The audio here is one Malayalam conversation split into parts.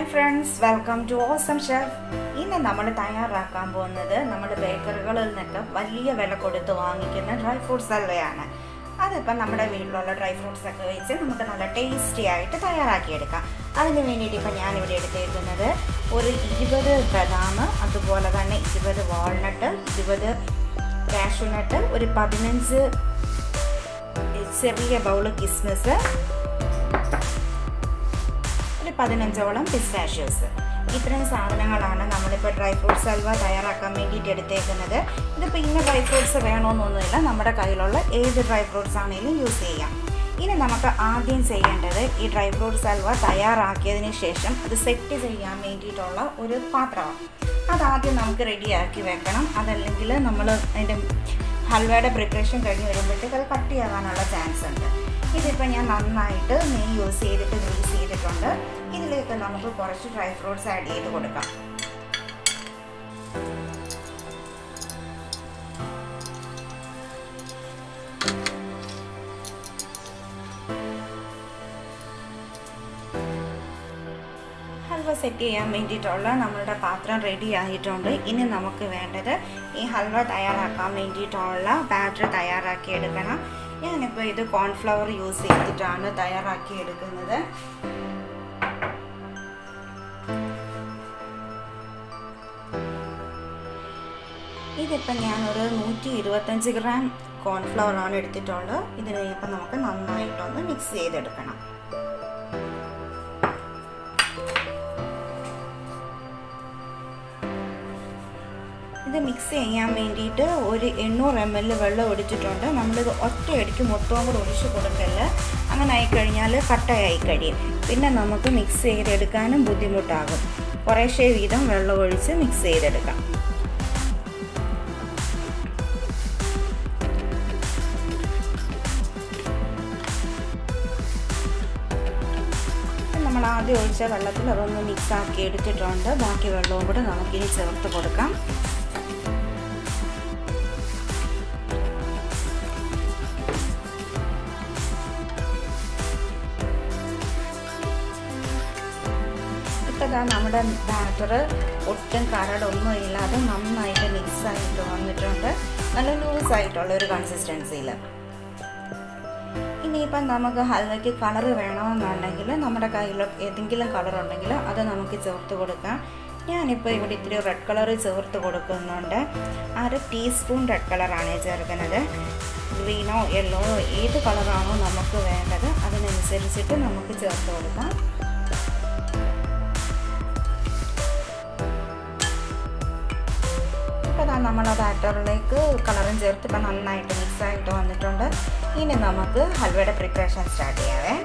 hi friends welcome to awesome chef ഇന്ന് നമ്മൾ തയ്യാറാക്കാൻ പോകുന്നത് നമ്മുടെ ബേക്കറികളിൽ നിന്നൊക്കെ വലിയ വില കൊടുത്ത് വാങ്ങിക്കുന്ന ഡ്രൈ ഫ്രൂട്ട്സ് ഹൽവയാണ് അതിപ്പം നമ്മുടെ വീട്ടിലുള്ള ഡ്രൈ ഫ്രൂട്ട്സ് ഒക്കെ വെച്ച് നമുക്ക് നല്ല ടേസ്റ്റി ആയിട്ട് തയ്യാറാക്കിയെടുക്കാം അതിന് വേണ്ടിയിട്ട് ഇപ്പം ഞാനിവിടെ എടുത്തേക്കുന്നത് ഒരു ഇരുപത് ബദാം അതുപോലെ തന്നെ ഇരുപത് വാൾനട്ട് ഇരുപത് കാഷ്യൂനട്ട് ഒരു പതിനഞ്ച് ചെറിയ ബൗള് കിസ്മിസ് ഒരു പതിനഞ്ചോളം പിസ്റ്റാഷ്യൂസ് ഇത്രയും സാധനങ്ങളാണ് നമ്മളിപ്പോൾ ഡ്രൈ ഫ്രൂട്ട്സ് ഹൽവ തയ്യാറാക്കാൻ വേണ്ടിയിട്ട് എടുത്തേക്കുന്നത് ഇതിപ്പോൾ ഇന്ന ഡ്രൈ ഫ്രൂട്ട്സ് വേണമെന്നൊന്നുമില്ല നമ്മുടെ കയ്യിലുള്ള ഏത് ഡ്രൈ ഫ്രൂട്ട്സ് ആണെങ്കിലും യൂസ് ചെയ്യാം ഇനി നമുക്ക് ആദ്യം ചെയ്യേണ്ടത് ഈ ഡ്രൈ ഫ്രൂട്ട്സ് ഹൽവ തയ്യാറാക്കിയതിന് ശേഷം അത് സെറ്റ് ചെയ്യാൻ വേണ്ടിയിട്ടുള്ള ഒരു പാത്രമാണ് അതാദ്യം നമുക്ക് റെഡിയാക്കി വെക്കണം അതല്ലെങ്കിൽ നമ്മൾ അതിൻ്റെ ഹൽവയുടെ പ്രിപ്പറേഷൻ കഴിഞ്ഞ് വരുമ്പോഴത്തേക്ക് അത് കട്ടിയാകാനുള്ള ചാൻസ് ഉണ്ട് ഇതിപ്പോൾ ഞാൻ നന്നായിട്ട് നെയ്യ് യൂസ് ചെയ്തിട്ട് ഗ്രീസ് ചെയ്തിട്ടുണ്ട് ഇതിലേക്ക് നമുക്ക് കുറച്ച് ഡ്രൈ ഫ്രൂട്ട്സ് ആഡ് ചെയ്ത് കൊടുക്കാം ഹൽവ സെറ്റ് ചെയ്യാൻ വേണ്ടിയിട്ടുള്ള നമ്മളുടെ പാത്രം റെഡി ആയിട്ടുണ്ട് ഇനി നമുക്ക് വേണ്ടത് ഈ ഹൽവ തയ്യാറാക്കാൻ വേണ്ടിയിട്ടുള്ള ബാറ്റർ തയ്യാറാക്കി എടുക്കണം ഞാനിപ്പോൾ ഇത് കോൺഫ്ലവർ യൂസ് ചെയ്തിട്ടാണ് തയ്യാറാക്കി എടുക്കുന്നത് ഇതിപ്പം ഞാനൊരു നൂറ്റി ഇരുപത്തഞ്ച് ഗ്രാം കോൺഫ്ലവർ ആണ് എടുത്തിട്ടുള്ളത് ഇതിന് ഇപ്പം നമുക്ക് നന്നായിട്ടൊന്ന് മിക്സ് ചെയ്തെടുക്കണം ഇത് മിക്സ് ചെയ്യാൻ വേണ്ടിയിട്ട് ഒരു എണ്ണൂറ് എം എൽ വെള്ളം ഒടിച്ചിട്ടുണ്ട് നമ്മളിത് ഒറ്റയടിക്ക് മൊത്തവും കൂടെ ഒഴിച്ച് കൊടുക്കല്ല അങ്ങനെ ആയിക്കഴിഞ്ഞാൽ കട്ടയായി കഴിയും പിന്നെ നമുക്ക് മിക്സ് ചെയ്തെടുക്കാനും ബുദ്ധിമുട്ടാകും കുറേശ്ശേ വീതം വെള്ളം ഒഴിച്ച് മിക്സ് ചെയ്തെടുക്കാം നമ്മൾ ആദ്യം ഒഴിച്ച വെള്ളത്തിൽ അതൊന്ന് മിക്സ് ആക്കി എടുത്തിട്ടുണ്ട് ബാക്കി വെള്ളവും കൂടെ നമുക്കിനി ചേർത്ത് കൊടുക്കാം ഇപ്പോൾ ഇതാ നമ്മുടെ ബാറ്റർ ഒട്ടും കരടൊന്നും ഇല്ലാതെ നന്നായിട്ട് മിക്സ് ആയിട്ട് വന്നിട്ടുണ്ട് നല്ല ലൂസായിട്ടുള്ള ഒരു കൺസിസ്റ്റൻസിയിൽ ഇനിയിപ്പം നമുക്ക് ഹൽവയ്ക്ക് കളർ വേണമെന്നുണ്ടെങ്കിൽ നമ്മുടെ കയ്യിൽ ഏതെങ്കിലും കളർ ഉണ്ടെങ്കിൽ അത് നമുക്ക് ചേർത്ത് കൊടുക്കാം ഞാനിപ്പോൾ ഇവിടെ ഇത്തിരി റെഡ് കളർ ചേർത്ത് കൊടുക്കുന്നുണ്ട് അര ടീസ്പൂൺ റെഡ് കളറാണ് ചേർക്കുന്നത് ഗ്രീനോ യെല്ലോയോ ഏത് കളറാണോ നമുക്ക് വേണ്ടത് അതിനനുസരിച്ചിട്ട് നമുക്ക് ചേർത്ത് കൊടുക്കാം ഇപ്പോൾ നമ്മൾ ആ ബാറ്ററിലേക്ക് കളറും ചേർത്ത് ഇപ്പം നന്നായിട്ട് മിക്സ് ആയിട്ട് വന്നിട്ടുണ്ട് ഇനി നമുക്ക് ഹൽവയുടെ പ്രിപ്പറേഷൻ സ്റ്റാർട്ട് ചെയ്യാവേ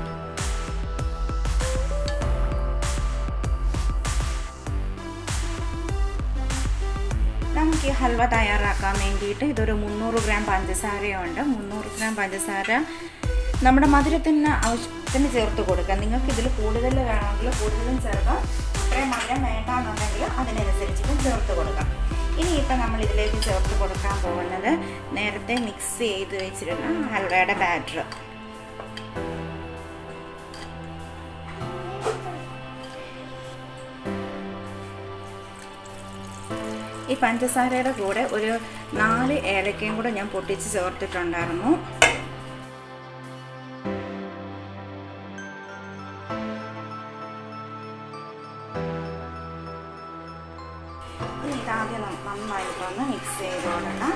നമുക്ക് ഈ ഹൽവ തയ്യാറാക്കാൻ വേണ്ടിയിട്ട് ഇതൊരു മുന്നൂറ് ഗ്രാം പഞ്ചസാരയുണ്ട് മുന്നൂറ് ഗ്രാം പഞ്ചസാര നമ്മുടെ മധുരത്തിന് ആവശ്യത്തിന് ചേർത്ത് കൊടുക്കാം നിങ്ങൾക്ക് ഇതിൽ കൂടുതൽ വേണമെങ്കിൽ കൂടുതലും ചേർക്കാം അത്രയും മധുരം വേണ്ടാന്നുണ്ടെങ്കിൽ അതിനനുസരിച്ചിട്ടും ചേർത്ത് കൊടുക്കാം ഇനി ഇപ്പം നമ്മൾ ഇതിലേക്ക് ചേർത്ത് കൊടുക്കാൻ പോകുന്നത് നേരത്തെ മിക്സ് ചെയ്ത് വെച്ചിരുന്ന ഹൽവയുടെ ബാറ്റർ ഈ പഞ്ചസാരയുടെ കൂടെ ഒരു നാല് ഏലക്കയും കൂടെ ഞാൻ പൊട്ടിച്ച് ചേർത്തിട്ടുണ്ടായിരുന്നു ഇനി ഇതാദ്യം നന്നായിട്ടൊന്ന് മിക്സ് ചെയ്ത് കൊടുക്കണം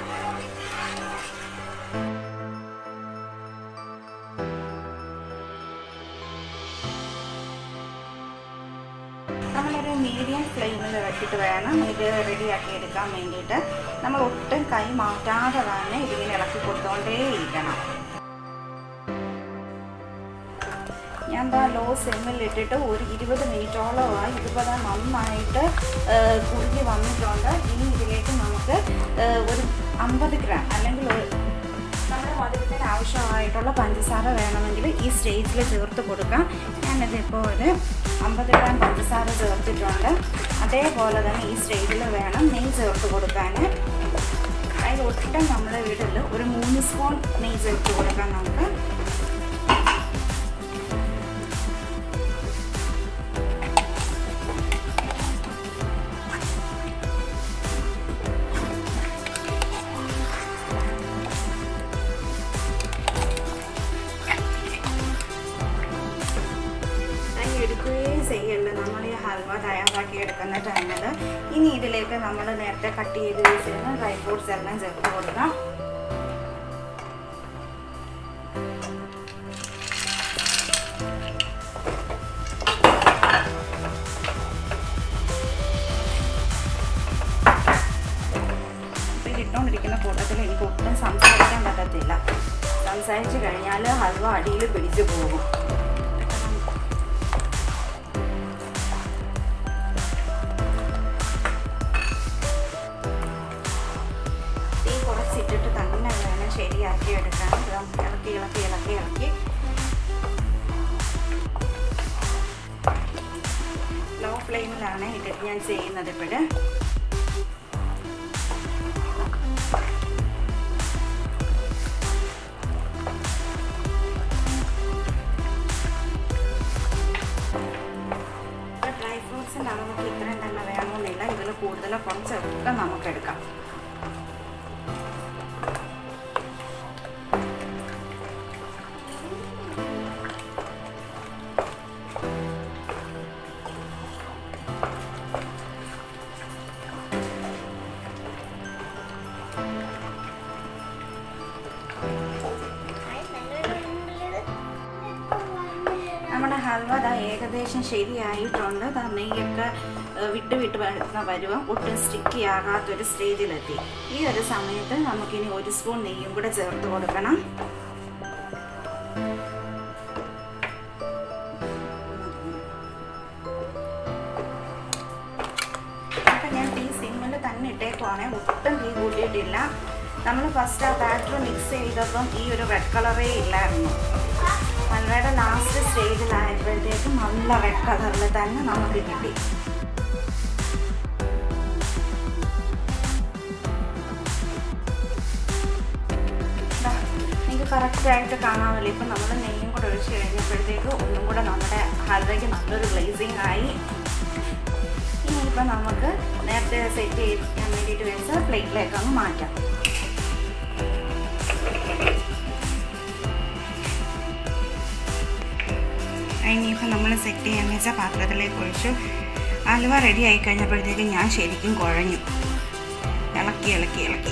നമ്മളൊരു മീഡിയം ഫ്ലെയിമിൽ വെച്ചിട്ട് വേണം ഇത് റെഡിയാക്കി എടുക്കാൻ വേണ്ടിയിട്ട് നമ്മൾ ഒട്ടും കൈ മാറ്റാതെ തന്നെ ഇതിങ്ങനെ ഇളക്കി കൊടുത്തുകൊണ്ടേ ഇരിക്കണം ഞാൻ എന്താ ലോ സിമ്മിൽ ഇട്ടിട്ട് ഒരു ഇരുപത് മിനിറ്റോളമായി ഇതിപ്പോൾ നന്നായിട്ട് കുറുകി വന്നിട്ടുണ്ട് ഇനി ഇതിലേക്ക് നമുക്ക് ഒരു അമ്പത് ഗ്രാം അല്ലെങ്കിൽ ഒരു നമ്മുടെ മധുരത്തിന് ആവശ്യമായിട്ടുള്ള പഞ്ചസാര വേണമെങ്കിൽ ഈ സ്റ്റേജിൽ ചേർത്ത് കൊടുക്കാം ഞാനിതിപ്പോൾ ഒരു അമ്പത് ഗ്രാം പഞ്ചസാര ചേർത്തിട്ടുണ്ട് അതേപോലെ തന്നെ ഈ സ്റ്റേജിൽ വേണം നെയ്യ് ചേർത്ത് കൊടുക്കാൻ അതിൽ ഒട്ടും നമ്മുടെ വീട്ടിൽ ഒരു മൂന്ന് സ്പൂൺ നെയ്യ് ചേർത്ത് കൊടുക്കാം നമുക്ക് ചെയ്യല്ല നമ്മൾ ഈ ഹൽവ തയ്യാറാക്കി എടുക്കുന്ന ടൈമിൽ ഇനി ഇതിലേക്ക് നമ്മൾ നേരത്തെ കട്ട് ചെയ്ത് വെച്ചിരുന്ന ഡ്രൈ ഫ്രൂട്ട്സ് എല്ലാം ചേർത്ത് കൊടുക്കാം ഇപ്പോൾ ഇട്ടുകൊണ്ടിരിക്കുന്ന കൂട്ടത്തിൽ എനിക്ക് ഒട്ടും സംസാരിക്കാൻ പറ്റത്തില്ല സംസാരിച്ച് കഴിഞ്ഞാൽ ഹൽവ അടിയിൽ പിടിച്ചു പോകും തീ കുറച്ചിട്ടിട്ട് തന്നെ വേണം ശരിയാക്കി എടുക്കാൻ ഇളക്കി ഇളക്കി ഇളക്കി ഇളക്കി ലോ ഫ്ലെയിമിലാണ് ഇട്ടിട്ട് ഞാൻ ചെയ്യുന്നത് ഇപ്പോഴ് ഡ്രൈ ഫ്രൂട്ട്സിൻ്റെ നമുക്ക് ഇത്രയും തന്നെ വേണമെന്നില്ല ഇതിൽ കൂടുതൽ കുറച്ചൊക്കെ നമുക്ക് എടുക്കാം നമ്മുടെ ഹൽവ ദാ ഏകദേശം ശരിയായിട്ടുണ്ട് ദാ നെയ്യൊക്കെ ഏഹ്, വിട്ട് വിട്ട് വരുന്ന പരുവം ഒട്ടും സ്റ്റിക്കി ആകാത്തൊരു സ്റ്റേജിലെത്തി ഈ ഒരു സമയത്ത് നമുക്കിനി ഒരു സ്പൂൺ നെയ്യും കൂടെ ചേർത്ത് കൊടുക്കണം അപ്പം ഞാൻ തീ സിമ്മിൽ തന്നെ ഇട്ടേക്കുവാണേ ഒട്ടും തീ കൂട്ടിയിട്ടില്ല നമ്മൾ ഫസ്റ്റ് ആ ബാറ്റർ മിക്സ് ചെയ്തപ്പം ഈ ഒരു റെഡ് കളറേ ഇല്ലായിരുന്നു ഹൽവയുടെ ലാസ്റ്റ് സ്റ്റേജിലായപ്പോഴത്തേക്കും നല്ല റെഡ് കളറിൽ തന്നെ നമുക്ക് കിട്ടി ദാ, നിങ്ങൾക്ക് കറക്റ്റായിട്ട് കാണാമല്ലോ ഇപ്പം നമ്മൾ നെയ്യും കൂടെ ഒഴിച്ച് കഴിഞ്ഞപ്പോഴത്തേക്ക് ഒന്നും കൂടെ നമ്മുടെ ഹൽവയ്ക്ക് നല്ലൊരു ഗ്ലേസിങ് ആയി ഇനിയിപ്പോൾ നമുക്ക് നേരത്തെ സെറ്റ് ചെയ്യാൻ വേണ്ടിയിട്ട് വെച്ച പ്ലേറ്റിലേക്ക് അങ്ങ് മാറ്റാം ഇനിയിപ്പോൾ നമ്മൾ സെറ്റ് ചെയ്യാൻ വെച്ച പാത്രത്തിലേക്ക് ഒഴിച്ചു അലുവ റെഡി ആയി കഴിഞ്ഞപ്പോഴത്തേക്ക് ഞാൻ ശരിക്കും കുഴഞ്ഞു ഇളക്കി ഇളക്കി ഇളക്കി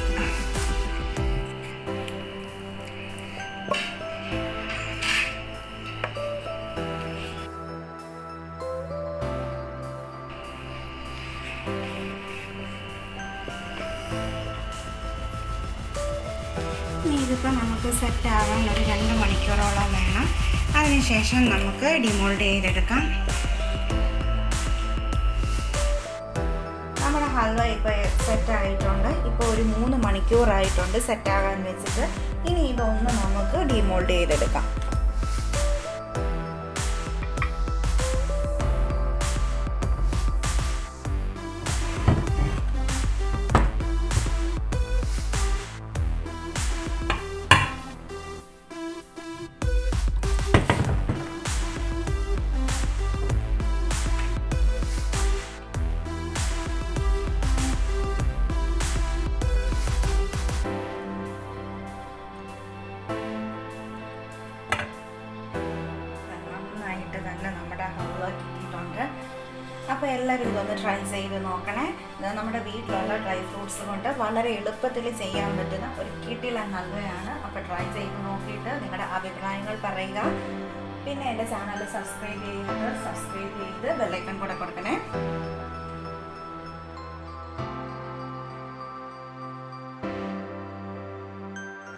ഇനി ഇതിപ്പോൾ നമുക്ക് സെറ്റ് ആവാൻ ഒരു രണ്ട് മണിക്കൂറോളം വേണം അതിനുശേഷം നമുക്ക് ഡിമോൾഡ് ചെയ്തെടുക്കാം നമ്മുടെ ഹൽവ ഇപ്പോൾ സെറ്റ് ആയിട്ടുണ്ട് ഇപ്പോൾ ഒരു മൂന്ന് മണിക്കൂറായിട്ടുണ്ട് സെറ്റ് ആകാൻ വെച്ചിട്ട് ഇനി ഇതൊന്ന് നമുക്ക് ഡിമോൾഡ് ചെയ്തെടുക്കാം നന്നായിട്ട് തന്നെ നമ്മുടെ ഹൽവ കിട്ടിയിട്ടുണ്ട് അപ്പോൾ എല്ലാവരും ഇതൊന്ന് ട്രൈ ചെയ്ത് നോക്കണേ ഇത് നമ്മുടെ വീട്ടിലുള്ള ഡ്രൈ ഫ്രൂട്ട്സ് കൊണ്ട് വളരെ എളുപ്പത്തിൽ ചെയ്യാൻ പറ്റുന്ന ഒരു കിട്ടില ഹൽവയാണ് അപ്പോൾ ട്രൈ ചെയ്ത് നോക്കിയിട്ട് നിങ്ങളുടെ അഭിപ്രായങ്ങൾ പറയുക പിന്നെ എൻ്റെ ചാനൽ സബ്സ്ക്രൈബ് ചെയ്യുന്നത് സബ്സ്ക്രൈബ് ചെയ്ത് ബെല്ലൈക്കൺ കൂടെ കൊടുക്കണേ